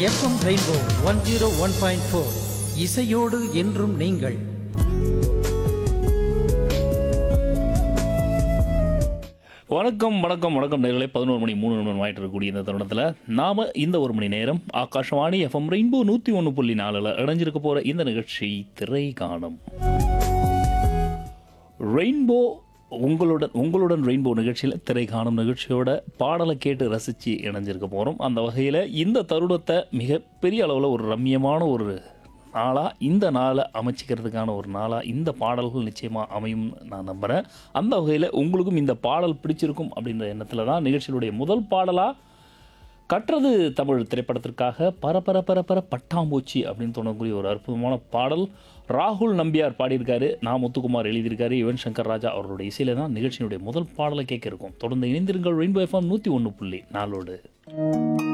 FM rainbow one zero one point four இசையோடு என்றும் நீங்கள் வணக்கம் வணக்கம் வணக்கம் நேர்களை பதினோரு மணி மூணு நிமிடம் ஆயிட்டு இருக்கக்கூடிய இந்த தருணத்தில் நாம இந்த ஒரு மணி நேரம் ஆகாஷவாணி எஃப்எம் ரெயின்போ நூற்றி ஒன்று புள்ளி நாலில் இணைஞ்சிருக்க போகிற இந்த நிகழ்ச்சி திரை காணும் ரெயின்போ உங்களுடன் உங்களுடன் ரெயின்போ நிகழ்ச்சியில் திரை காணும் நிகழ்ச்சியோட பாடலை கேட்டு ரசித்து இணைஞ்சிருக்க போகிறோம் அந்த வகையில் இந்த தருணத்தை மிகப்பெரிய அளவில் ஒரு ரம்மியமான ஒரு நாளாக இந்த நாளை அமைச்சிக்கிறதுக்கான ஒரு நாளாக இந்த பாடல்கள் நிச்சயமாக அமையும் நான் நம்புகிறேன் அந்த வகையில் உங்களுக்கும் இந்த பாடல் பிடிச்சிருக்கும் அப்படின்ற எண்ணத்தில் தான் நிகழ்ச்சியினுடைய முதல் பாடலாக கற்றது தமிழ் திரைப்படத்திற்காக பரபர பரபர பட்டாம்பூச்சி அப்படின்னு தோணக்கூடிய ஒரு அற்புதமான பாடல் ராகுல் நம்பியார் பாடியிருக்காரு நான் முத்துக்குமார் எழுதியிருக்காரு யுவன் சங்கர் ராஜா அவருடைய இசையில தான் நிகழ்ச்சியினுடைய முதல் பாடலை கேட்க இருக்கும் தொடர்ந்து இணைந்திருங்கள் ரெயின்போ எஃப்எம் நூற்றி ஒன்று புள்ளி நாளோடு